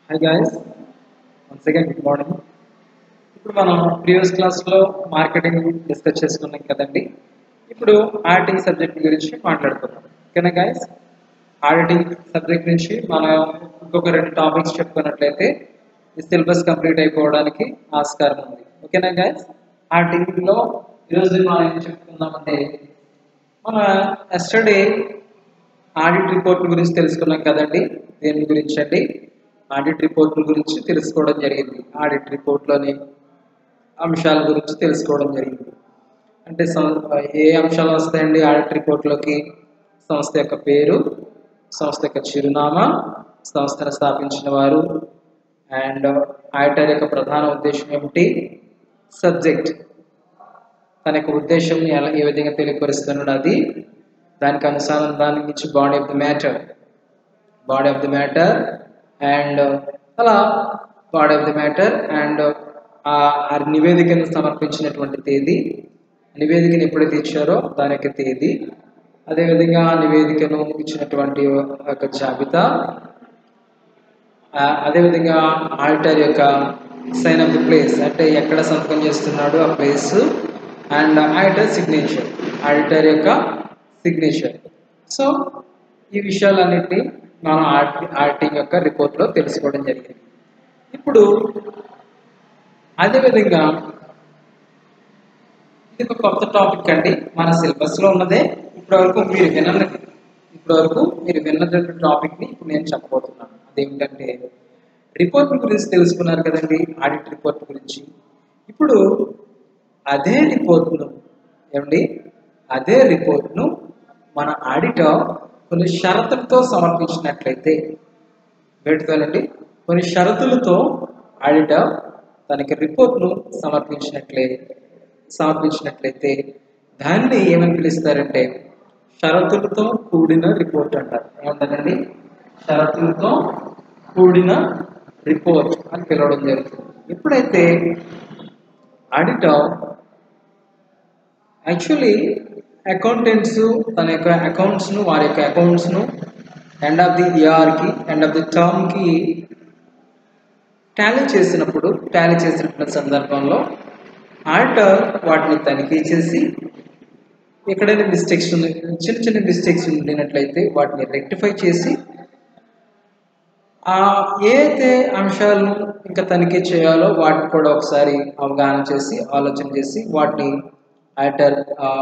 High guys once again good morning ఇప్పుడు మనం previous క్లాస్లో మార్కెటింగ్ డిస్కస్ చేసుకున్నాం కదండి ఇప్పుడు ఆడిటింగ్ సబ్జెక్ట్ గురించి మాట్లాడుకుందాం ఓకేనా గాయస్ ఆడిటింగ్ సబ్జెక్ట్ నుంచి మనం ఇంకొక రెండు టాపిక్స్ చెప్పుకున్నట్లయితే ఈ సిలబస్ కంప్లీట్ అయిపోవడానికి ఆస్కారం ఉంది ఓకేనా గాయస్ ఆడిటింగ్లో ఈరోజు మనం ఏం చెప్పుకుందామంటే మన ఎస్టర్డే ఆడిట్ రిపోర్ట్ గురించి తెలుసుకున్నాం కదండి దేని గురించి అండి ఆడిట్ రిపోర్ట్ల గురించి తెలుసుకోవడం జరిగింది ఆడిట్ రిపోర్ట్లోని అంశాల గురించి తెలుసుకోవడం జరిగింది అంటే సం- ఏ అంశాలు వస్తాయండి ఆడిట్ రిపోర్ట్లోకి సంస్థ యొక్క పేరు సంస్థ యొక్క చిరునామా సంస్థను స్థాపించిన వారు అండ్ ఆడిటర్ యొక్క ప్రధాన ఉద్దేశం ఏమిటి సబ్జెక్ట్ తన యొక్క ఉద్దేశం ఎలా ఏ విధంగా తెలియపరుస్తున్నాడు అది దానికి అనుసంధానించి body of the matter body of the matter and అలా body of the matter and ఆ ఆ నివేదికను సమర్పించినటువంటి తేదీ నివేదికను ఎప్పుడైతే ఇచ్చారో దాని యొక్క తేదీ అదేవిధంగా ఆ నివేదికను ఇచ్చినటువంటి యొక్క జాబితా ఆ, అదేవిధంగా ఆల్టర్ యొక్క సైన్ ఆఫ్ ది ప్లేస్ అంటే ఎక్కడ సంతకం చేస్తున్నాడు ఆ place and auditor signature auditor యొక్క సిగ్నేచర్ సో ఈ విషయాలన్నింటినీ మనం ఆడి ఆడిటింగ్ యొక్క రిపోర్ట్లో తెలుసుకోవడం జరిగింది ఇప్పుడు అదేవిధంగా ఇది ఒక కొత్త టాపిక్ అండి మన సిలబస్లో ఉన్నదే ఇప్పటివరకు మీరు వినని ఇప్పటివరకు మీరు విన్నటువంటి టాపిక్ని ఇప్పుడు నేను చెప్పబోతున్నాను అదేమిటంటే రిపోర్ట్ గురించి తెలుసుకున్నారు కదండి ఆడిట్ రిపోర్ట్ గురించి ఇప్పుడు అదే రిపోర్ట్ను ఏమండి అదే రిపోర్ట్ను మన ఆడిటర్ కొన్ని షరతులతో సమర్పించినట్లయితే వేడుకోవాలండి కొన్ని షరతులతో ఆడిటర్ తనకి రిపోర్ట్ను సమర్పించినట్లే సమర్పించినట్లయితే దాన్ని ఏమని పిలుస్తారంటే షరతులతో కూడిన రిపోర్ట్ అంటారు ఏమంటారండి షరతులతో కూడిన రిపోర్ట్ అని పిలవడం జరుగుతుంది ఎప్పుడైతే ఆడిటర్ యాక్చువల్లీ అకౌంటెంట్స్ తన యొక్క అకౌంట్స్ను వారి యొక్క అకౌంట్స్ను ఎండ్ ఆఫ్ ది ఇయర్కి ఎండ్ ఆఫ్ ది టర్మ్కి టాలీ చేసినప్పుడు టాలీ చేసినటువంటి సందర్భంలో ఆడిటర్ వాటిని తనిఖీ చేసి ఎక్కడైనా మిస్టేక్స్ ఉన్నాయి చిన్న చిన్న మిస్టేక్స్ ఉండినట్లయితే వాటిని రెక్టిఫై చేసి ఆ ఏదైతే అంశాలను ఇంకా తనిఖీ చేయాలో వాటిని కూడా ఒకసారి అవగాహన చేసి ఆలోచన చేసి వాటిని ఆడిటర్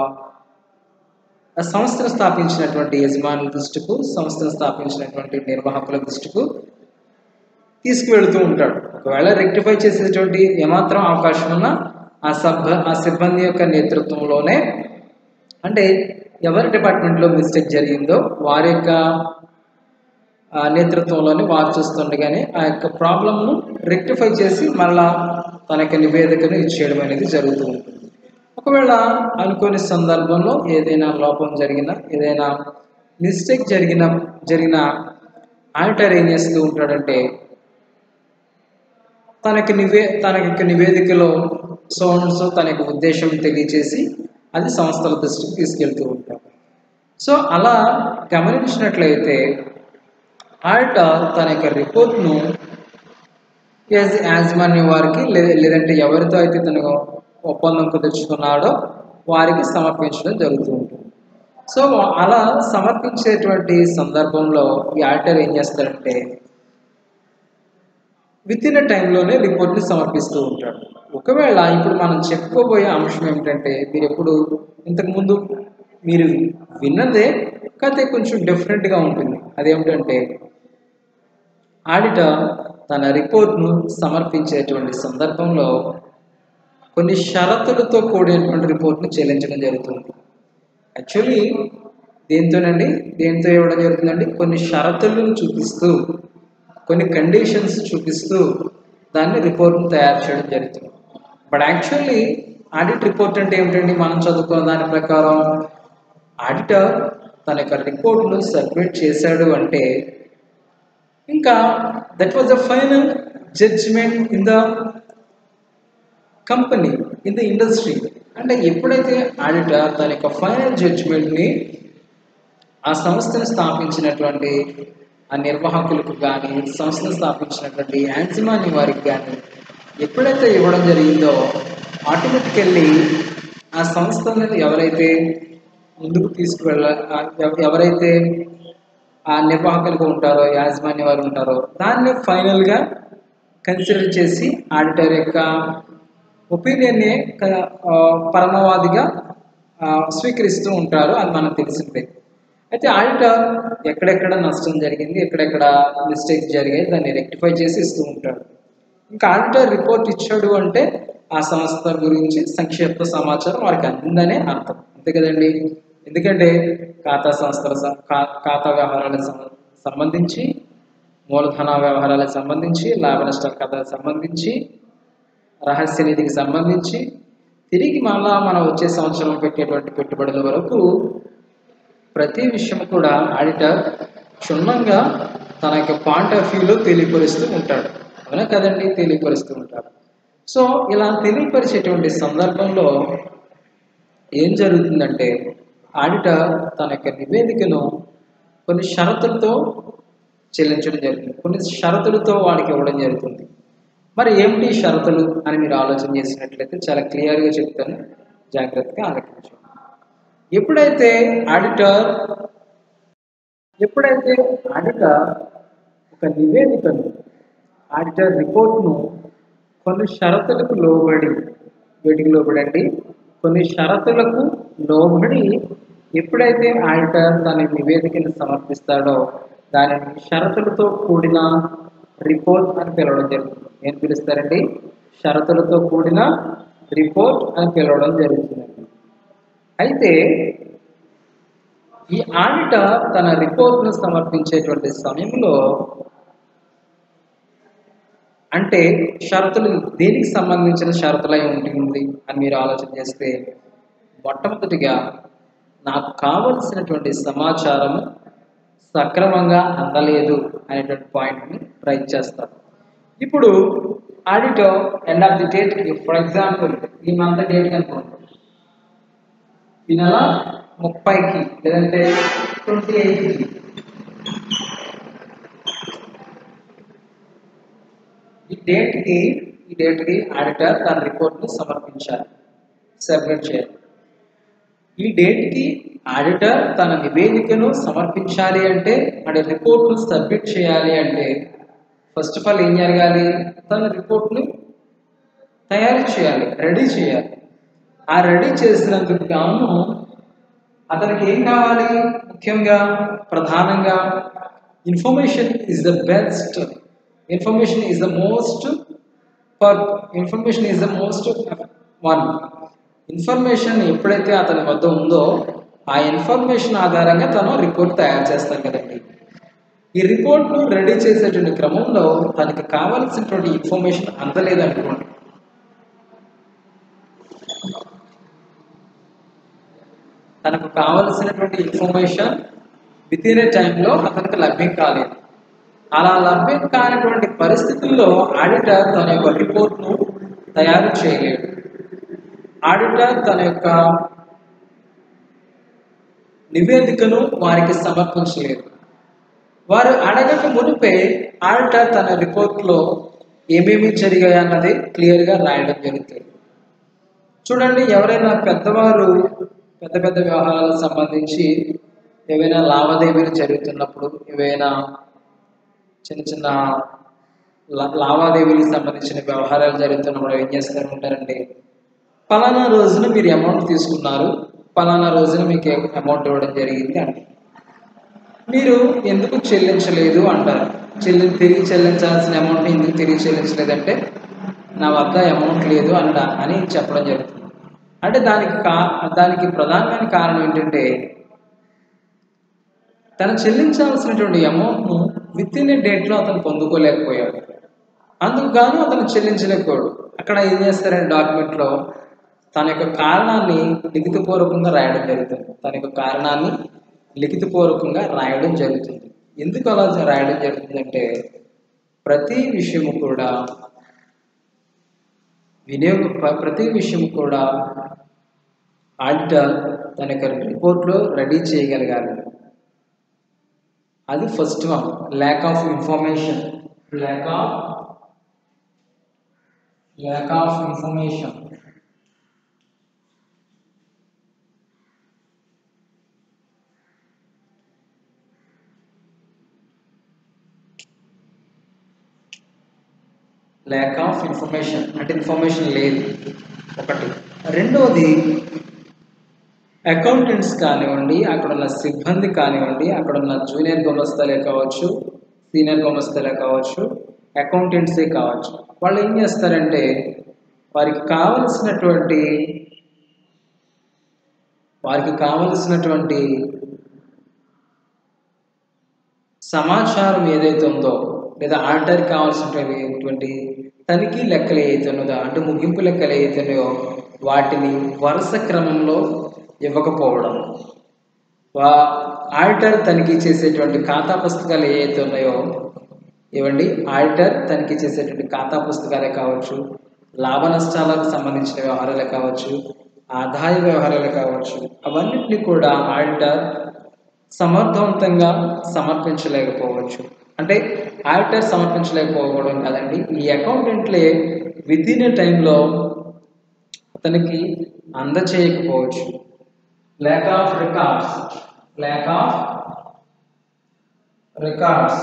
ఆ సంస్థను స్థాపించినటువంటి యజమానుల దృష్టికు సంస్థను స్థాపించినటువంటి నిర్వాహకుల దృష్టికు తీసుకువెళుతూ ఉంటాడు ఒకవేళ రెక్టిఫై చేసేటువంటి ఏమాత్రం అవకాశం ఉన్నా ఆ సబ్ ఆ సిబ్బంది యొక్క నేతృత్వంలోనే అంటే ఎవరి డిపార్ట్మెంట్లో మిస్టేక్ జరిగిందో వారి యొక్క ఆ, నేతృత్వంలోనే వారు చూస్తుండగానే ఆ యొక్క ప్రాబ్లమ్ను రెక్టిఫై చేసి మళ్ళా తన యొక్క నివేదికను ఇచ్చేయడం అనేది జరుగుతూ ఉంటుంది ఒకవేళ అనుకోని సందర్భంలో ఏదైనా లోపం జరిగినా ఏదైనా మిస్టేక్ జరిగిన జరిగిన ఆడిటర్ ఏం చేస్తూ ఉంటాడంటే తనకి నివే తన యొక్క నివేదికలో సోన్స్ తన యొక్క ఉద్దేశం తెలియచేసి అది సంస్థల దృష్టికి తీసుకెళ్తూ ఉంటాడు సో అలా గమనించినట్లయితే ఆడిటర్ తన యొక్క రిపోర్ట్ను యాజ్ యాజమాన్య వారికి లే- లేదంటే ఎవరితో అయితే తను ఒప్పందం కుదుర్చుకున్నాడో వారికి సమర్పించడం జరుగుతూ ఉంటుంది సో అలా సమర్పించేటువంటి సందర్భంలో ఈ ఆడిటర్ ఏం చేస్తాడంటే విత్ ఇన్ టైంలోనే రిపోర్ట్ని సమర్పిస్తూ ఉంటాడు ఒకవేళ ఇప్పుడు మనం చెప్పుకోబోయే అంశం ఏమిటంటే మీరు ఎప్పుడు ఇంతకుముందు మీరు విన్నదే కథ కొంచెం డిఫరెంట్గా ఉంటుంది అదేమిటంటే ఆడిటర్ తన రిపోర్ట్ను సమర్పించేటువంటి సందర్భంలో కొన్ని షరతులతో కూడినటువంటి రిపోర్ట్ను చెల్లించడం జరుగుతుంది యాక్చువల్లీ దేంతోనండి దేంతో ఇవ్వడం జరుగుతుందండి కొన్ని షరతులను చూపిస్తూ కొన్ని కండిషన్స్ చూపిస్తూ దాన్ని రిపోర్ట్ను తయారు చేయడం జరుగుతుంది బట్ యాక్చువల్లీ ఆడిట్ రిపోర్ట్ అంటే ఏమిటండి మనం చదువుకున్న దాని ప్రకారం ఆడిటర్ తన యొక్క రిపోర్ట్ను సబ్మిట్ చేశాడు అంటే ఇంకా that was the final judgement in the company in the industry అంటే ఎప్పుడైతే ఆడిటర్ తన యొక్క ఫైనల్ జడ్జిమెంట్ని ఆ సంస్థను స్థాపించినటువంటి ఆ నిర్వాహకులకు కానీ సంస్థను స్థాపించినటువంటి యాన్సిమాని వారికి కానీ ఎప్పుడైతే ఇవ్వడం జరిగిందో ఆటోమేటికల్లీ ఆ సంస్థను ఎవరైతే ముందుకు తీసుకువెళ్ళ ఆ ఎవ- ఎవరైతే ఆ నిర్వాహకులుగా ఉంటారో యాజమాన్య వారు ఉంటారో దాన్ని ఫైనల్గా కన్సిడర్ చేసి ఆడిటర్ యొక్క ఒపీనియన్ని పరమవాదిగా ఆ, స్వీకరిస్తూ ఉంటారు అది మనకు తెలిసిందే అయితే ఆడిటర్ ఎక్కడెక్కడ నష్టం జరిగింది ఎక్కడెక్కడ మిస్టేక్స్ జరిగాయి దాన్ని రెక్టిఫై చేసి ఇస్తూ ఉంటాడు ఇంకా ఆడిటర్ రిపోర్ట్ ఇచ్చాడు అంటే ఆ సంస్థ గురించి సంక్షిప్త సమాచారం వారికి అందిందనే అర్థం అంతే కదండి ఎందుకంటే ఖాతా సంస్థల సం- ఖా- ఖాతా వ్యవహారాలకు సం- సంబంధించి మూలధన వ్యవహారాలకు సంబంధించి లాభ నష్టాల ఖాతాలకు సంబంధించి రహస్య నిధికి సంబంధించి తిరిగి మళ్ళా మనం వచ్చే సంవత్సరం పెట్టేటువంటి పెట్టుబడుల వరకు ప్రతి విషయం కూడా ఆడిటర్ క్షుణ్ణంగా తన యొక్క పాయింట్ ఆఫ్ వ్యూలో తెలియపరుస్తూ ఉంటాడు అవునా కదండి తెలియపరుస్తూ ఉంటాడు సో ఇలా తెలియపరిచేటువంటి సందర్భంలో ఏం జరుగుతుందంటే ఆడిటర్ తన యొక్క నివేదికను కొన్ని షరతులతో చెల్లించడం జరుగుతుంది కొన్ని షరతులతో వాడికి ఇవ్వడం జరుగుతుంది మరి ఏమిటి ఈ షరతులు అని మీరు ఆలోచన చేసినట్లయితే చాలా క్లియర్గా చెప్తాను జాగ్రత్తగా ఆలోచించండి ఎప్పుడైతే ఆడిటర్ ఎప్పుడైతే ఆడిటర్ ఒక నివేదికను ఆడిటర్ రిపోర్ట్ను కొన్ని షరతులకు లోబడి వీటికి లోబడండి కొన్ని షరతులకు లోబడి ఎప్పుడైతే ఆడిటర్ తన నివేదికను సమర్పిస్తాడో దానిని షరతులతో కూడిన రిపోర్ట్ అని పిలవడం జరుగుతుంది ఏం పిలుస్తారండి షరతులతో కూడిన రిపోర్ట్ అని పిలవడం జరుగుతుందండి అయితే ఈ ఆడిటర్ తన రిపోర్ట్ను సమర్పించేటువంటి సమయంలో అంటే షరతులు దేనికి సంబంధించిన షరతులై ఉంటుంది అని మీరు ఆలోచన చేస్తే మొట్టమొదటిగా నాకు కావలసినటువంటి సమాచారం సక్రమంగా అందలేదు అనేటువంటి పాయింట్ని రైట్ చేస్తారు ఇప్పుడు auditor end of the date for example ఈ మంత్ డేట్ అనుకోండి ఈ నెల ముప్పైకి లేదంటే ట్వంటీ ఎయిట్కి ఈ డేట్కి ఈ డేట్కి ఆడిటర్ తన రిపోర్ట్ని సమర్పించాలి సబ్మిట్ చేయాలి ఈ డేట్కి ఆడిటర్ తన నివేదికను సమర్పించాలి అంటే అంటే రిపోర్ట్ను సబ్మిట్ చేయాలి అంటే ఫస్ట్ ఆఫ్ ఆల్ ఏం జరగాలి తన రిపోర్ట్ని తయారు చేయాలి రెడీ చేయాలి ఆ రెడీ చేసినందుకు గాను అతనికి ఏం కావాలి ముఖ్యంగా ప్రధానంగా information is the best information is the most per information is the most one information ఎప్పుడైతే అతని వద్ద ఉందో ఆ ఇన్ఫర్మేషన్ ఆధారంగా తను రిపోర్ట్ తయారు చేస్తాం కదండి ఈ రిపోర్ట్ను రెడీ చేసేటువంటి క్రమంలో తనకి కావాల్సినటువంటి ఇన్ఫర్మేషన్ అందలేదు అనుకోండి తనకు కావలసినటువంటి ఇన్ఫర్మేషన్ విత్ ఇన్ ఏ టైంలో అతనికి లభ్యం కాలేదు అలా లభ్యం కానటువంటి పరిస్థితుల్లో ఆడిటర్ తన యొక్క రిపోర్ట్ను తయారు చేయలేడు ఆడిటర్ తన యొక్క నివేదికను వారికి సమర్పించలేదు వారు అడగక మునిపే ఆడిటర్ తన రిపోర్ట్లో ఏమేమి జరిగాయి అన్నది క్లియర్గా రాయడం జరుగుతుంది చూడండి ఎవరైనా పెద్దవారు పెద్ద పెద్ద వ్యవహారాలకు సంబంధించి ఏవైనా లావాదేవీలు జరుగుతున్నప్పుడు ఏవైనా చిన్న చిన్న లా- లావాదేవీలకు సంబంధించిన వ్యవహారాలు జరుగుతున్నప్పుడు ఏం చేస్తూ ఉంటారండి పలానా రోజున మీరు అమౌంట్ తీసుకున్నారు పలానా రోజున మీకు అమౌంట్ ఇవ్వడం జరిగింది అంటే మీరు ఎందుకు చెల్లించలేదు అంటారు చెల్లి తిరిగి చెల్లించాల్సిన అమౌంట్ ఎందుకు తిరిగి చెల్లించలేదంటే నా వద్ద అమౌంట్ లేదు అంట అని చెప్పడం జరుగుతుంది అంటే దానికి కా దానికి ప్రధానమైన కారణం ఏంటంటే తను చెల్లించాల్సినటువంటి అమౌంట్ను విత్ ఇన్ ఏ డేట్లో అతను పొందుకోలేకపోయాడు అందుకు గాను అతను చెల్లించలేకపోయాడు అక్కడ ఏం చేస్తారంటే డాక్యుమెంట్లో తన యొక్క కారణాన్ని లిఖితపూర్వకంగా రాయడం జరుగుతుంది తన యొక్క కారణాన్ని లిఖితపూర్వకంగా రాయడం జరుగుతుంది ఎందుకు అలా రాయడం జరుగుతుందంటే ప్రతి విషయము కూడా వినియోగ ప్ర- ప్రతి విషయం కూడా ఆడిటర్ తన యొక్క రిపోర్ట్లో రెడీ చేయగలగాలి అది first one lack of information lack of lack of information lack of information అంటే ఇన్ఫర్మేషన్ లేదు ఒకటి రెండవది అకౌంటెంట్స్ కానివ్వండి అక్కడ ఉన్న సిబ్బంది కానివ్వండి అక్కడ ఉన్న జూనియర్ గుమస్తలే కావచ్చు సీనియర్ గుమస్తలే కావచ్చు అకౌంటెంట్సే కావచ్చు వాళ్ళు ఏం చేస్తారంటే వారికి కావలసినటువంటి వారికి కావలసినటువంటి సమాచారం ఏదైతే ఉందో లేదా ఆర్డర్ కావాల్సినటువంటి తనిఖీ లెక్కలు ఏదైతే ఉన్నదో అంటే ముగింపు లెక్కలు ఏదైతే ఉన్నాయో వాటిని వరుస క్రమంలో ఇవ్వకపోవడం వా ఆడిటర్ తనిఖీ చేసేటువంటి ఖాతా పుస్తకాలు ఏవైతే ఉన్నాయో ఇవ్వండి ఆడిటర్ తనిఖీ చేసేటువంటి ఖాతా పుస్తకాలే కావచ్చు లాభ నష్టాలకు సంబంధించిన వ్యవహారాలే కావచ్చు ఆదాయ వ్యవహారాలు కావచ్చు అవన్నిటిని కూడా ఆడిటర్ సమర్థవంతంగా సమర్పించలేకపోవచ్చు అంటే ఆడిటర్ సమర్పించలేకపోవడం కాదండి ఈ అకౌంటెంట్లే విత్ ఇన్ ఏ టైంలో అతనికి అందచేయకపోవచ్చు lack of records lack of records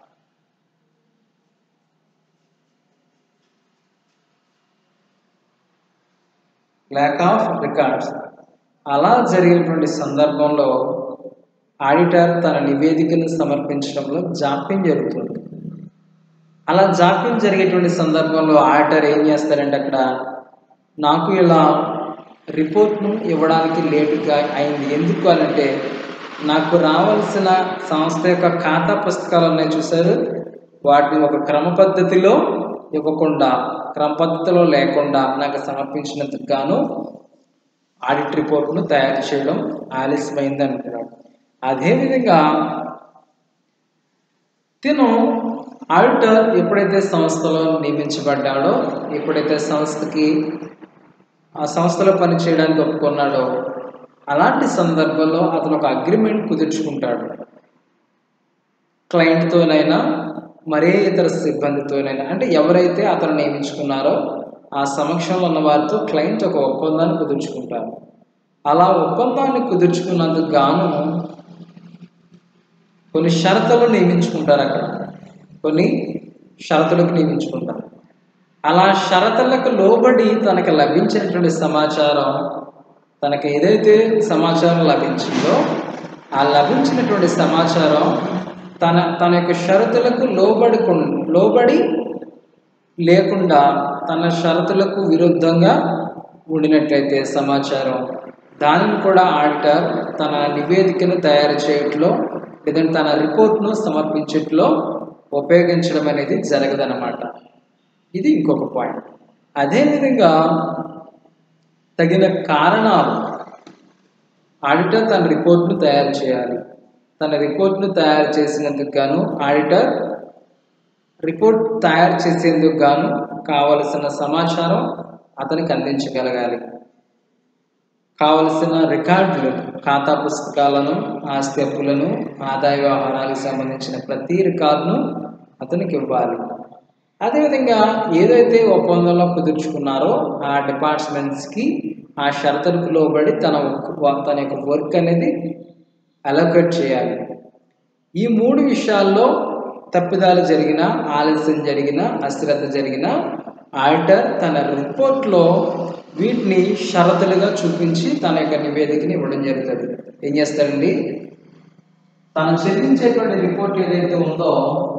lack of records అలా జరిగినటువంటి సందర్భంలో ఆడిటర్ తన నివేదికను సమర్పించడంలో జాప్యం జరుగుతుంది అలా జాప్యం జరిగేటువంటి సందర్భంలో ఆడిటర్ ఏం చేస్తారంటే అక్కడ నాకు ఇలా రిపోర్ట్ను ఇవ్వడానికి లేటుగా అయింది ఎందుకు అనంటే నాకు రావాల్సిన సంస్థ యొక్క ఖాతా పుస్తకాలు ఉన్నాయి చూసారు వాటిని ఒక క్రమ పద్ధతిలో ఇవ్వకుండా క్రమ పద్ధతిలో లేకుండా నాకు సమర్పించినందుకు గాను ఆడిట్ రిపోర్ట్ను తయారు చేయడం ఆలస్యమైంది అంటున్నాడు అదేవిధంగా తిను ఆడిటర్ ఎప్పుడైతే సంస్థలో నియమించబడ్డాడో ఎప్పుడైతే సంస్థకి ఆ సంస్థలో పనిచేయడానికి ఒప్పుకున్నాడో అలాంటి సందర్భంలో అతను ఒక అగ్రిమెంట్ కుదుర్చుకుంటాడు క్లయింట్తోనైనా మరే ఇతర సిబ్బందితోనైనా అంటే ఎవరైతే అతను నియమించుకున్నారో ఆ సమక్షంలో ఉన్న వారితో క్లయింట్ ఒక ఒప్పందాన్ని కుదుర్చుకుంటారు అలా ఒప్పందాన్ని కుదుర్చుకున్నందుకు గాను కొన్ని షరతులు నియమించుకుంటారు అక్కడ కొన్ని షరతులకు నియమించుకుంటారు అలా షరతులకు లోబడి తనకు లభించినటువంటి సమాచారం తనకు ఏదైతే సమాచారం లభించిందో ఆ లభించినటువంటి సమాచారం తన తన యొక్క షరతులకు లోబడి లోబడి లేకుండా తన షరతులకు విరుద్ధంగా ఉండినట్లయితే సమాచారం దానిని కూడా ఆడిటర్ తన నివేదికను తయారు చేయట్లో లేదంటే తన రిపోర్ట్ను సమర్పించట్లో ఉపయోగించడం అనేది జరగదన్నమాట ఇది ఇంకొక పాయింట్ అదేవిధంగా తగిన కారణాలు ఆడిటర్ తన రిపోర్ట్ను తయారు చేయాలి తన రిపోర్ట్ను తయారు చేసినందుకు గాను ఆడిటర్ రిపోర్ట్ తయారు చేసేందుకు గాను కావలసిన సమాచారం అతనికి అందించగలగాలి కావలసిన రికార్డులు ఖాతా పుస్తకాలను ఆస్తి అప్పులను ఆదాయ వ్యవహారాలకు సంబంధించిన ప్రతి రికార్డును అతనికి ఇవ్వాలి అదేవిధంగా ఏదైతే ఒప్పందంలో కుదుర్చుకున్నారో ఆ డిపార్ట్మెంట్స్కి ఆ షరతులకు లోబడి తన తన యొక్క వర్క్ అనేది అలొకేట్ చేయాలి ఈ మూడు విషయాల్లో తప్పిదాలు జరిగిన ఆలస్యం జరిగిన అశ్రద్ధ జరిగిన ఆడిటర్ తన రిపోర్ట్లో వీటిని షరతులుగా చూపించి తన యొక్క నివేదికని ఇవ్వడం జరుగుతుంది ఏం చేస్తాడండి తను చెల్లించేటువంటి రిపోర్ట్ ఏదైతే ఉందో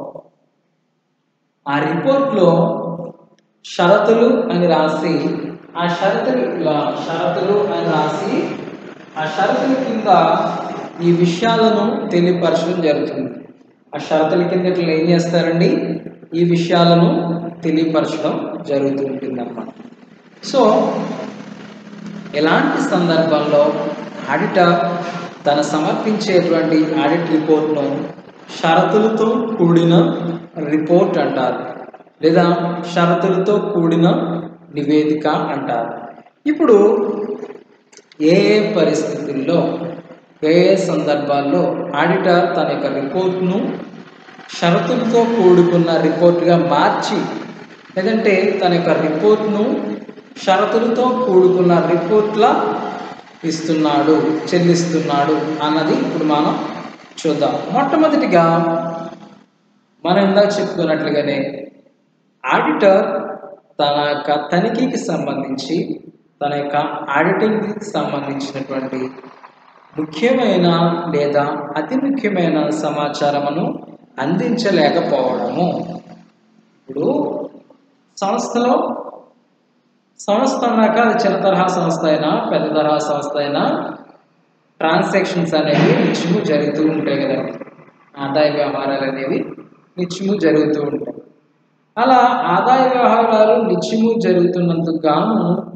ఆ రిపోర్ట్లో షరతులు అని రాసి ఆ షరతులు షరతులు అని రాసి ఆ షరతుల కింద ఈ విషయాలను తెలియపరచడం జరుగుతుంది ఆ షరతుల కింద ఇట్లా ఏం చేస్తారండి ఈ విషయాలను తెలియపరచడం జరుగుతూ ఉంటుంది అన్నమాట సో ఎలాంటి సందర్భంలో ఆడిటర్ తన సమర్పించేటువంటి ఆడిట్ రిపోర్ట్ను షరతులతో కూడిన రిపోర్ట్ అంటారు లేదా షరతులతో కూడిన నివేదిక అంటారు ఇప్పుడు ఏ ఏ పరిస్థితుల్లో ఏ ఏ సందర్భాల్లో ఆడిటర్ తన యొక్క రిపోర్ట్ను షరతులతో కూడుకున్న రిపోర్ట్గా మార్చి లేదంటే తన యొక్క రిపోర్ట్ను షరతులతో కూడుకున్న రిపోర్ట్ల ఇస్తున్నాడు చెల్లిస్తున్నాడు అన్నది ఇప్పుడు మనం చూద్దాం మొట్టమొదటిగా మనం ఇందాక చెప్పుకున్నట్లుగానే ఆడిటర్ తన యొక్క తనిఖీకి సంబంధించి తన యొక్క ఆడిటింగ్కి సంబంధించినటువంటి ముఖ్యమైన లేదా అతి ముఖ్యమైన సమాచారమును అందించలేకపోవడము ఇప్పుడు సంస్థలో సంస్థ అన్నాక అది చిన్న తరహా సంస్థ అయినా పెద్ద తరహా సంస్థ అయినా ట్రాన్సాక్షన్స్ అనేవి నిత్యము జరుగుతూ ఉంటాయి కదా ఆదాయ వ్యవహారాలు అనేవి నిత్యము జరుగుతూ ఉంటాయి అలా ఆదాయ వ్యవహారాలు నిత్యము జరుగుతున్నందుకు గాను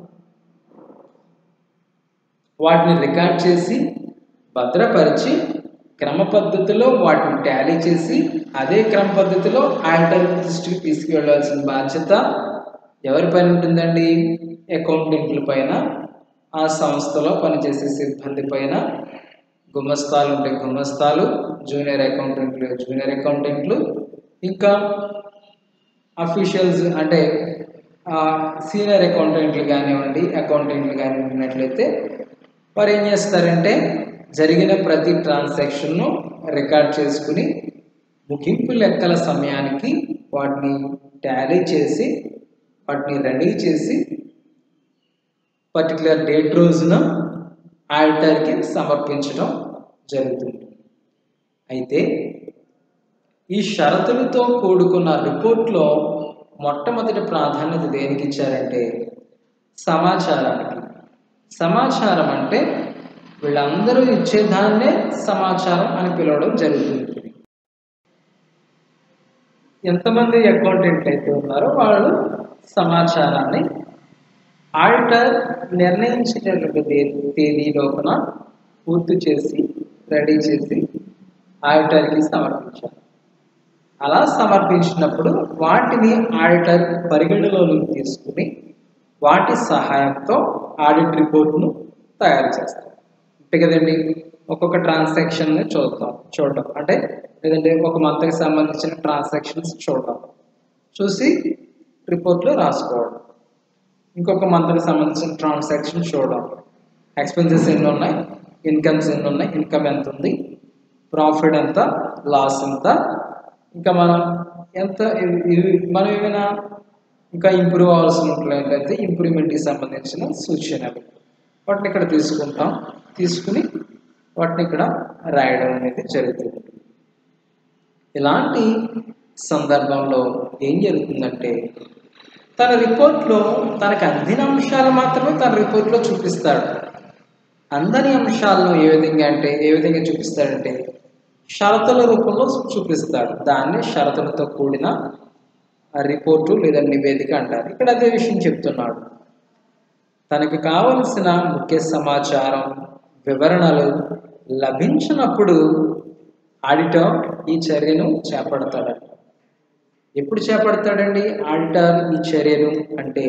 వాటిని రికార్డ్ చేసి భద్రపరిచి క్రమ పద్ధతిలో వాటిని టాలీ చేసి అదే క్రమ పద్ధతిలో ఆడిటర్ దృష్టికి తీసుకువెళ్ళాల్సిన బాధ్యత ఎవరి పైన ఉంటుందండి అకౌంటెంట్ల పైన ఆ సంస్థలో పనిచేసే సిబ్బంది పైన గుమస్తాలు ఉంటే గుమస్తాలు జూనియర్ అకౌంటెంట్లు జూనియర్ అకౌంటెంట్లు ఇంకా అఫీషియల్స్ అంటే సీనియర్ అకౌంటెంట్లు కానివ్వండి అకౌంటెంట్లు కానీ ఉన్నట్లయితే వారు ఏం చేస్తారంటే జరిగిన ప్రతి ట్రాన్సాక్షన్ను రికార్డ్ చేసుకుని ముగింపు లెక్కల సమయానికి వాటిని టాలీ చేసి వాటిని రెడీ చేసి పర్టికులర్ డేట్ రోజున ఆడిటర్కి సమర్పించడం జరుగుతుంది అయితే ఈ షరతులతో కూడుకున్న రిపోర్ట్లో మొట్టమొదటి ప్రాధాన్యత దేనికి ఇచ్చారంటే సమాచారానికి సమాచారం అంటే వీళ్ళందరూ ఇచ్చేదాన్నే సమాచారం అని పిలవడం జరుగుతుంది ఎంతమంది అకౌంటెంట్లు అయితే ఉన్నారో వాళ్ళు సమాచారాన్ని ఆడిటర్ నిర్ణయించినటువంటి తే- తేదీ లోపల పూర్తి చేసి రెడీ చేసి ఆడిటర్కి సమర్పించాలి అలా సమర్పించినప్పుడు వాటిని ఆడిటర్ పరిగణలోకి తీసుకుని వాటి సహాయంతో ఆడిట్ రిపోర్ట్ను తయారు చేస్తాం అంతే కదండి ఒక్కొక్క ట్రాన్సాక్షన్ని చూద్దాం చూడటం అంటే లేదంటే ఒక మంత్కి సంబంధించిన ట్రాన్సాక్షన్స్ చూడటం చూసి రిపోర్ట్లో రాసుకోవడం ఇంకొక మంత్కి సంబంధించిన ట్రాన్సాక్షన్ చూడడం ఎక్స్పెన్సెస్ ఎన్ని ఉన్నాయి ఇన్కమ్స్ ఎన్ని ఉన్నాయి ఇన్కమ్ ఎంత ఉంది ప్రాఫిట్ ఎంత లాస్ ఎంత ఇంకా మనం ఎంత ఇవి- ఇవి మనం ఏమైనా ఇంకా ఇంప్రూవ్ అవ్వాల్సిన ఉన్నట్లయితే ఇంప్రూవ్మెంట్కి సంబంధించిన సూచనలు వాటిని ఇక్కడ తీసుకుంటాం తీసుకుని వాటిని ఇక్కడ రాయడం అనేది జరుగుతుంది ఇలాంటి సందర్భంలో ఏం జరుగుతుందంటే తన రిపోర్ట్లో తనకు అందిన అంశాలు మాత్రమే తన రిపోర్ట్లో చూపిస్తాడు అందని అంశాలను ఏ విధంగా అంటే ఏ విధంగా చూపిస్తాడంటే షరతుల రూపంలో చూపిస్తాడు దాన్ని షరతులతో కూడిన ఆ రిపోర్టు లేదా నివేదిక అంటారు ఇక్కడ అదే విషయం చెప్తున్నాడు తనకు కావలసిన ముఖ్య సమాచారం వివరణలు లభించినప్పుడు ఆడిటర్ ఈ చర్యను చేపడతాడు ఎప్పుడు చేపడతాడండి ఆడిటర్ ఈ చర్యను అంటే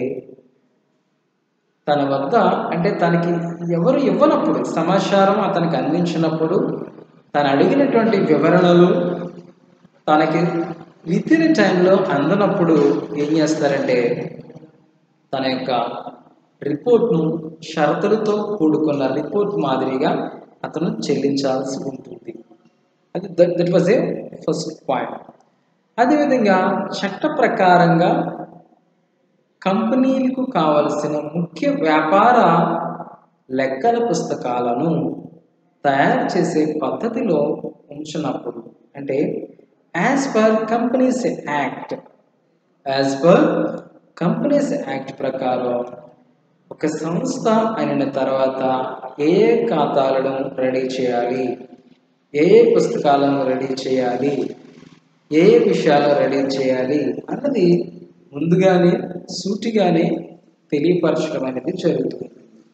తన వద్ద అంటే తనకి ఎవరు ఇవ్వనప్పుడు సమాచారం అతనికి అందించినప్పుడు తను అడిగినటువంటి వివరణలు తనకి విత్ ఇన్ టైంలో అందనప్పుడు ఏం చేస్తారంటే తన యొక్క రిపోర్ట్ను షరతులతో కూడుకున్న రిపోర్ట్ మాదిరిగా అతను చెల్లించాల్సి ఉంటుంది అది that that was a first point అదేవిధంగా చట్ట ప్రకారంగా కంపెనీలకు కావలసిన ముఖ్య వ్యాపార లెక్కల పుస్తకాలను తయారు చేసే పద్ధతిలో ఉంచినప్పుడు అంటే as per companies act as per companies act ప్రకారం ఒక సంస్థ అయిన తర్వాత ఏ ఏ ఖాతాలను రెడీ చేయాలి ఏ ఏ పుస్తకాలను రెడీ చేయాలి ఏ ఏ విషయాలు రెడీ చేయాలి అన్నది ముందుగానే సూటిగానే తెలియపరచడం అనేది జరుగుతుంది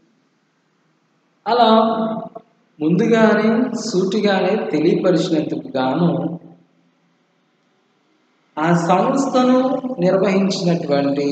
అలా ముందుగానే సూటిగానే తెలియపరిచినందుకు గాను ఆ సంస్థను నిర్వహించినటువంటి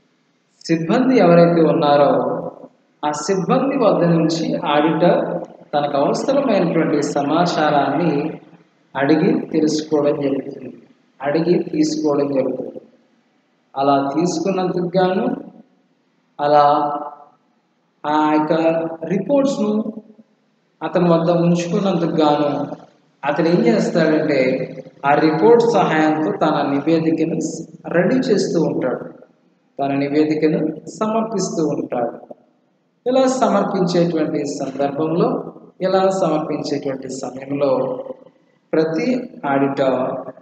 సిబ్బంది ఎవరైతే ఉన్నారో ఆ సిబ్బంది వద్ద నుంచి ఆడిటర్ తనకు అవసరమైనటువంటి సమాచారాన్ని అడిగి తెలుసుకోవడం జరుగుతుంది అడిగి తీసుకోవడం జరుగుతుంది అలా తీసుకున్నందుకు గాను అలా ఆ యొక్క రిపోర్ట్స్ను అతని వద్ద ఉంచుకున్నందుకు గాను అతను ఏం చేస్తాడంటే ఆ రిపోర్ట్ సహాయంతో తన నివేదికను రెడీ చేస్తూ ఉంటాడు తన నివేదికను సమర్పిస్తూ ఉంటాడు ఇలా సమర్పించేటువంటి సందర్భంలో ఇలా సమర్పించేటువంటి సమయంలో ప్రతి ఆడిటర్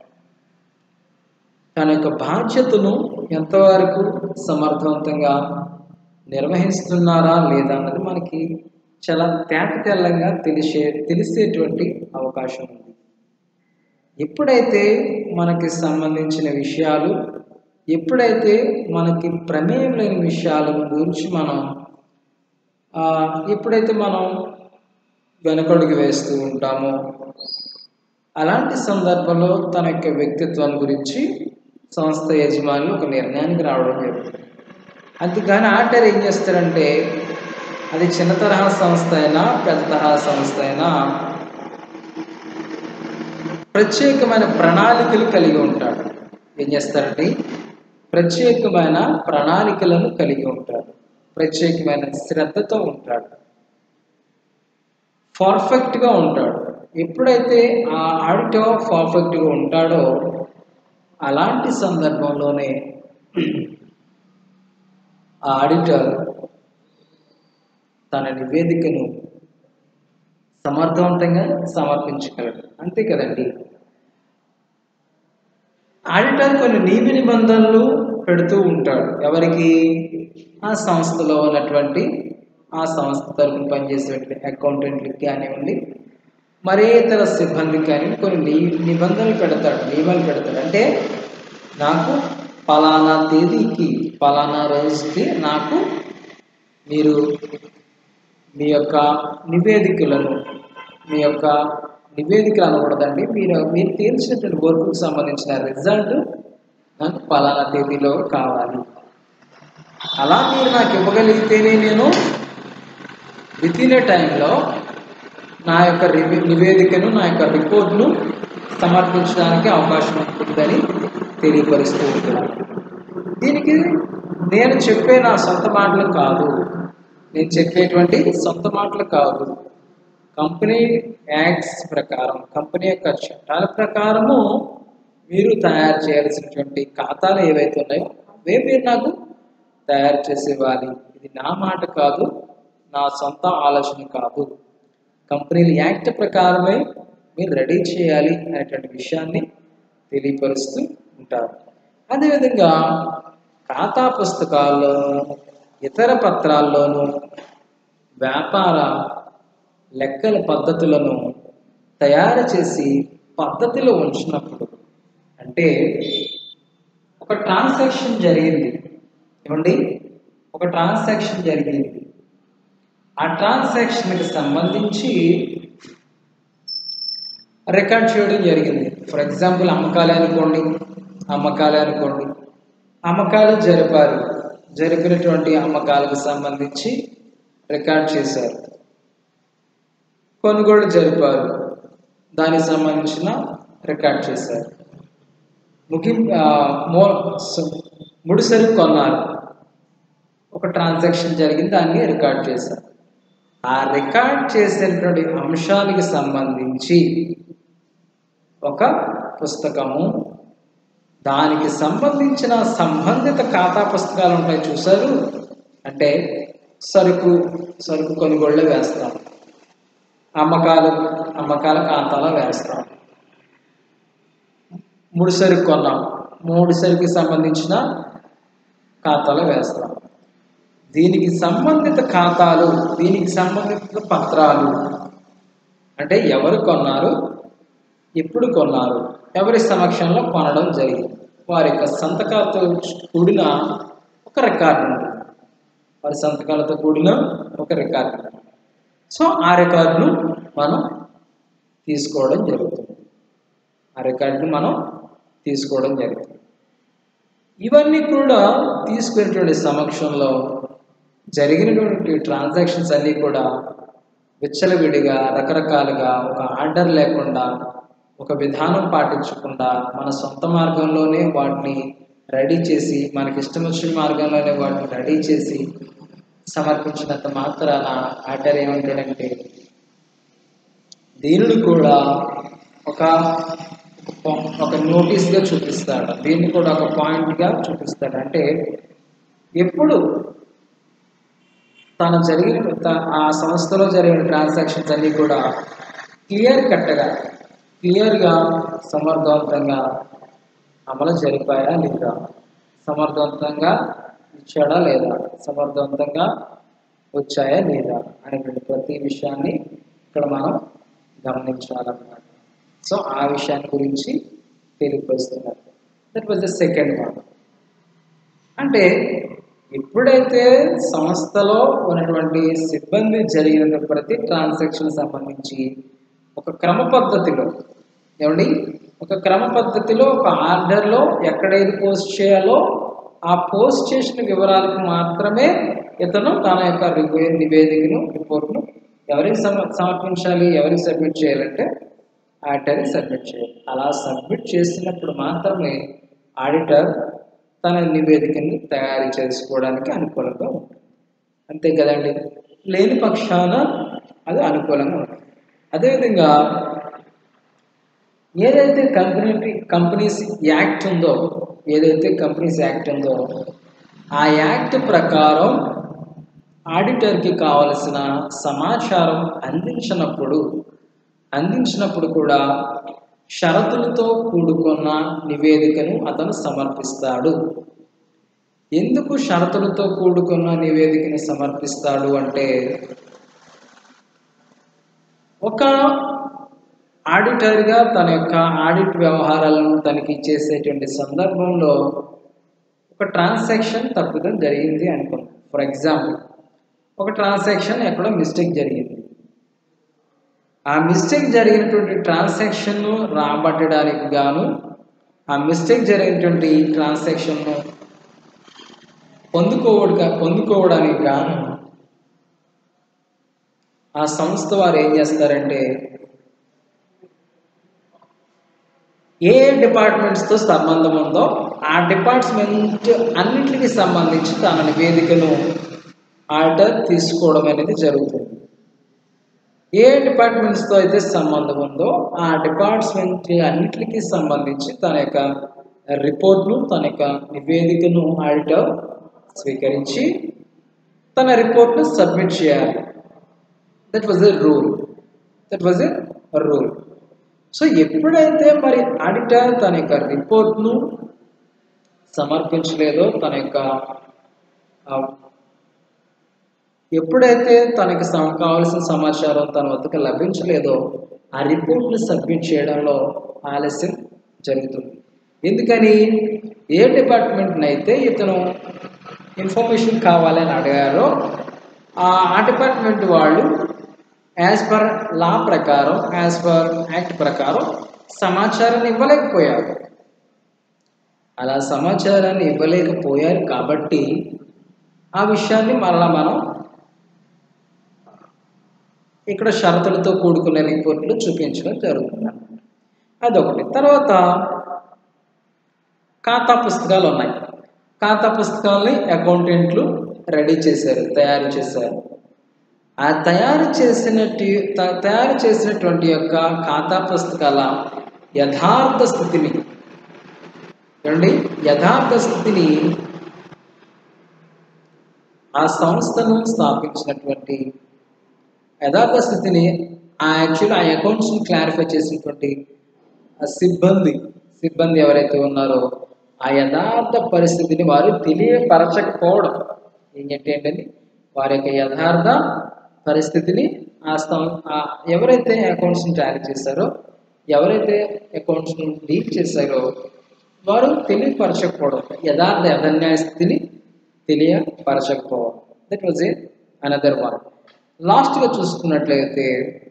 తన యొక్క బాధ్యతను ఎంతవరకు సమర్థవంతంగా నిర్వహిస్తున్నారా లేదా అన్నది మనకి చాలా తేట తెల్లంగా తెలిసే తెలిసేటువంటి అవకాశం ఉంది ఎప్పుడైతే మనకి సంబంధించిన విషయాలు ఎప్పుడైతే మనకి ప్రమేయం లేని విషయాల గురించి మనం ఆ, ఎప్పుడైతే మనం వెనకడుగు వేస్తూ ఉంటామో అలాంటి సందర్భంలో తన యొక్క వ్యక్తిత్వం గురించి సంస్థ యజమానులు ఒక నిర్ణయానికి రావడం జరుగుతుంది అందుకని ఆర్డర్ ఏం చేస్తారంటే అది చిన్న తరహా సంస్థ అయినా పెద్ద తరహా సంస్థ అయినా ప్రత్యేకమైన ప్రణాళికలు కలిగి ఉంటాడు ఏం చేస్తారండి ప్రత్యేకమైన ప్రణాళికలను కలిగి ఉంటాడు ప్రత్యేకమైన శ్రద్ధతో ఉంటాడు పర్ఫెక్ట్గా ఉంటాడు ఎప్పుడైతే ఆ ఆడిటర్ పర్ఫెక్ట్గా ఉంటాడో అలాంటి సందర్భంలోనే ఆ ఆడిటర్ తన నివేదికను సమర్థవంతంగా సమర్పించగలడు అంతే కదండి ఆడిటర్ కొన్ని నియమ నిబంధనలు పెడుతూ ఉంటాడు ఎవరికి ఆ సంస్థలో ఉన్నటువంటి ఆ సంస్థ తరఫున పనిచేసేటువంటి అకౌంటెంట్లకి కానివ్వండి మరే ఇతర సిబ్బందికి కానీ కొన్ని ని- నిబంధనలు పెడతాడు నియమాలు పెడతాడు అంటే నాకు పలానా తేదీకి పలానా రోజుకి నాకు మీరు మీ యొక్క నివేదికలను మీ యొక్క నివేదికలు అనకూడదండి మీరు మీరు తీర్చినటువంటి వర్క్కి సంబంధించిన రిజల్ట్ నాకు పలానా తేదీలో కావాలి అలా మీరు నాకు ఇవ్వగలిగితేనే నేను విత్ ఇన్ ఏ టైంలో నా యొక్క రివి- నివేదికను నా యొక్క రిపోర్ట్ను సమర్పించడానికి అవకాశం ఉంటుందని తెలియపరుస్తూ ఉంటున్నాను దీనికి నేను చెప్పే నా సొంత మాటలు కాదు నేను చెప్పేటువంటి సొంత మాటలు కాదు కంపెనీ యాక్ట్స్ ప్రకారం కంపెనీ యొక్క చట్టాల ప్రకారము మీరు తయారు చేయాల్సినటువంటి ఖాతాలు ఏవైతే ఉన్నాయో అవే మీరు నాకు తయారు చేసి ఇవ్వాలి ఇది నా మాట కాదు నా సొంత ఆలోచన కాదు కంపెనీల యాక్ట్ ప్రకారమే మీరు రెడీ చేయాలి అనేటువంటి విషయాన్ని తెలియపరుస్తూ ఉంటారు అదేవిధంగా ఖాతా పుస్తకాల్లోనూ ఇతర పత్రాల్లోనూ వ్యాపార లెక్కల పద్ధతులను తయారు చేసి పద్ధతిలో ఉంచినప్పుడు అంటే ఒక ట్రాన్సాక్షన్ జరిగింది ఏమండి ఒక ట్రాన్సాక్షన్ జరిగింది ఆ ట్రాన్సాక్షన్కి సంబంధించి రికార్డ్ చేయడం జరిగింది ఫర్ ఎగ్జాంపుల్ అమ్మకాలే అనుకోండి అమ్మకాలే అనుకోండి అమ్మకాలు జరిపారు జరిపినటువంటి అమ్మకాలకు సంబంధించి రికార్డ్ చేశారు కొనుగోలు జరిపారు దానికి సంబంధించిన రికార్డ్ చేశారు ముగిం ఆ, మో స- ముడిసరి కొన్నారు ఒక ట్రాన్సాక్షన్ జరిగింది దాన్ని రికార్డ్ చేశారు ఆ రికార్డ్ చేసినటువంటి అంశానికి సంబంధించి ఒక పుస్తకము దానికి సంబంధించిన సంబంధిత ఖాతా పుస్తకాలు ఉంటాయి చూసారు అంటే సరుకు సరుకు కొనుగోళ్ళు వేస్తాం అమ్మకాలు అమ్మకాల ఖాతాలో వేస్తాం మూడు సరుకు కొన్నాం మూడు సరుకు సంబంధించిన ఖాతాలో వేస్తాం దీనికి సంబంధిత ఖాతాలు దీనికి సంబంధిత పత్రాలు అంటే ఎవరు కొన్నారు ఎప్పుడు కొన్నారు ఎవరి సమక్షంలో కొనడం జరిగింది వారి యొక్క సంతకాలతో కూడిన ఒక రికార్డు ఉంది వారి సంతకాలతో కూడిన ఒక రికార్డు ఉంది. సో ఆ రికార్డును మనం తీసుకోవడం జరుగుతుంది ఆ రికార్డును మనం తీసుకోవడం జరుగుతుంది ఇవన్నీ కూడా తీసుకునేటువంటి సమక్షంలో జరిగినటువంటి ట్రాన్సాక్షన్స్ అన్నీ కూడా విచ్చలవిడిగా రకరకాలుగా ఒక ఆర్డర్ లేకుండా ఒక విధానం పాటించకుండా మన సొంత మార్గంలోనే వాటిని రెడీ చేసి మనకి ఇష్టం వచ్చిన మార్గంలోనే వాటిని రెడీ చేసి సమర్పించినంత మాత్రాన ఆర్డర్ ఏమంటాడంటే దీనిని కూడా ఒక ఒక నోటీస్గా చూపిస్తాడు దీన్ని కూడా ఒక పాయింట్గా చూపిస్తాడు అంటే ఎప్పుడు తను జరిగిన త- ఆ సంస్థలో జరిగిన ట్రాన్సాక్షన్స్ అన్నీ కూడా క్లియర్ కట్గా క్లియర్గా సమర్థవంతంగా అమలు జరిపాయా లేదా సమర్థవంతంగా ఇచ్చాడా లేదా సమర్థవంతంగా వచ్చాయా లేదా అనేటువంటి ప్రతి విషయాన్ని ఇక్కడ మనం గమనించాలన్నమాట సో ఆ విషయాన్ని గురించి తెలియపరుస్తున్నారు that was the second one అంటే ఎప్పుడైతే సంస్థలో ఉన్నటువంటి సిబ్బంది జరిగిన ప్రతి ట్రాన్సాక్షన్ సంబంధించి ఒక క్రమ పద్ధతిలో ఏమండి ఒక క్రమ పద్ధతిలో ఒక ఆర్డర్లో ఎక్కడేది పోస్ట్ చేయాలో ఆ పోస్ట్ చేసిన వివరాలకు మాత్రమే ఇతను తన యొక్క రివ్యూ నివేదికను రిపోర్ట్ను ఎవరికి సమ సమర్పించాలి ఎవరికి సబ్మిట్ చేయాలంటే ఆడిటర్కి సబ్మిట్ చేయాలి అలా సబ్మిట్ చేసినప్పుడు మాత్రమే ఆడిటర్ తన నివేదికని తయారు చేసుకోవడానికి అనుకూలంగా ఉంటుంది అంతే కదండి లేని పక్షాన అది అనుకూలంగా ఉంటుంది అదేవిధంగా ఏదైతే కంపెనీ కంపెనీస్ యాక్ట్ ఉందో ఏదైతే కంపెనీస్ యాక్ట్ ఉందో ఆ యాక్ట్ ప్రకారం ఆడిటర్కి కావలసిన సమాచారం అందించినప్పుడు అందించినప్పుడు కూడా షరతులతో కూడుకున్న నివేదికను అతను సమర్పిస్తాడు ఎందుకు షరతులతో కూడుకున్న నివేదికను సమర్పిస్తాడు అంటే ఒక ఆడిటర్గా తన యొక్క ఆడిట్ వ్యవహారాలను తనిఖీ చేసేటువంటి సందర్భంలో ఒక ట్రాన్సాక్షన్ తప్పిదం జరిగింది అనుకున్నాం ఫర్ ఎగ్జాంపుల్ ఒక ట్రాన్సాక్షన్ ఎక్కడో మిస్టేక్ జరిగింది ఆ మిస్టేక్ జరిగినటువంటి ట్రాన్సాక్షన్ను రాబట్టడానికి గాను ఆ మిస్టేక్ జరిగినటువంటి ట్రాన్సాక్షన్ను పొందుకోవడా పొందుకోవడానికి గాను ఆ సంస్థ వారు ఏం చేస్తారంటే ఏ డిపార్ట్మెంట్స్తో సంబంధం ఉందో ఆ డిపార్ట్మెంట్ అన్నింటికి సంబంధించి తన నివేదికను ఆర్డర్ తీసుకోవడం అనేది జరుగుతుంది ఏ డిపార్ట్మెంట్స్తో అయితే సంబంధం ఉందో ఆ డిపార్ట్మెంట్ అన్నిటికీ సంబంధించి తన యొక్క రిపోర్ట్ను తన యొక్క నివేదికను ఆడిటర్ స్వీకరించి తన రిపోర్ట్ను సబ్మిట్ చేయాలి that was a rule that was a rule so ఎప్పుడైతే మరి ఆడిటర్ తన యొక్క రిపోర్ట్ను సమర్పించలేదో తన యొక్క ఆ, ఎప్పుడైతే తనకి సమ- కావాల్సిన సమాచారం తన వద్దకు లభించలేదో ఆ రిపోర్ట్ని సబ్మిట్ చేయడంలో ఆలస్యం జరుగుతుంది ఎందుకని ఏ డిపార్ట్మెంట్ని అయితే ఇతను ఇన్ఫర్మేషన్ కావాలని అడిగారో ఆ ఆ డిపార్ట్మెంట్ వాళ్ళు యాజ్ పర్ లా ప్రకారం యాజ్ పర్ యాక్ట్ ప్రకారం సమాచారాన్ని ఇవ్వలేకపోయారు అలా సమాచారాన్ని ఇవ్వలేకపోయారు కాబట్టి ఆ విషయాన్ని మరలా మనం ఇక్కడ షరతులతో కూడుకున్న రిపోర్ట్లు చూపించడం జరుగుతుంది అదొకటి తర్వాత ఖాతా పుస్తకాలు ఉన్నాయి ఖాతా పుస్తకాలని అకౌంటెంట్లు రెడీ చేశారు తయారు చేశారు ఆ తయారు చేసినట్టు త- తయారు చేసినటువంటి యొక్క ఖాతా పుస్తకాల యథార్థ స్థితిని ఏమండి యథార్థ స్థితిని ఆ సంస్థను స్థాపించినటువంటి యథార్థ స్థితిని ఆ యాక్చువల్ ఆ అకౌంట్స్ని క్లారిఫై చేసినటువంటి ఆ సిబ్బంది సిబ్బంది ఎవరైతే ఉన్నారో ఆ యథార్థ పరిస్థితిని వారు తెలియపరచకపోవడం ఏంటంటే ఏంటండి వారి యొక్క యథార్థ పరిస్థితిని ఆ సం ఆ ఎవరైతే అకౌంట్స్ని తయారు చేశారో ఎవరైతే అకౌంట్స్ని డీల్ చేశారో వారు తెలియపరచకపోవడం యథార్థ యథన్యాయ స్థితిని తెలియపరచకపోవడం that was a another one లాస్ట్గా చూసుకున్నట్లయితే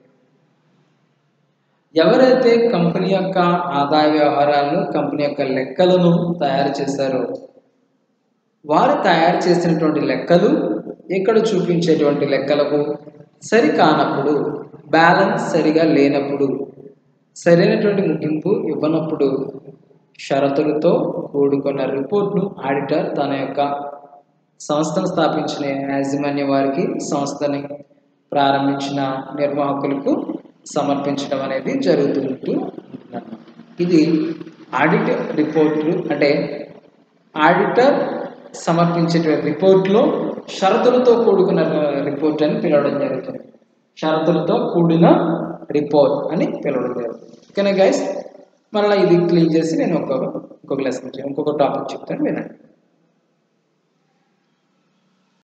ఎవరైతే కంపెనీ యొక్క ఆదాయ వ్యవహారాలను కంపెనీ యొక్క లెక్కలను తయారు చేశారో వారు తయారు చేసినటువంటి లెక్కలు ఇక్కడ చూపించేటువంటి లెక్కలకు సరి కానప్పుడు బ్యాలెన్స్ సరిగా లేనప్పుడు సరైనటువంటి ముగింపు ఇవ్వనప్పుడు షరతులతో కూడుకున్న రిపోర్ట్ను ఆడిటర్ తన యొక్క సంస్థను స్థాపించిన యాజమాన్య వారికి సంస్థని ప్రారంభించిన నిర్వాహకులకు సమర్పించడం అనేది జరుగుతుంటూ ఉంటుందన్నమాట ఇది ఆడిట్ రిపోర్ట్లు అంటే ఆడిటర్ సమర్పించే రిపోర్ట్లో షరతులతో కూడుకున్న రిపోర్ట్ అని పిలవడం జరుగుతుంది షరతులతో కూడిన రిపోర్ట్ అని పిలవడం జరుగుతుంది ఓకేనా గైస్ మరలా ఇది క్లీన్ చేసి నేను ఒక ఇంకొక లెసన్ ఇంకొక టాపిక్ చెప్తాను వినండి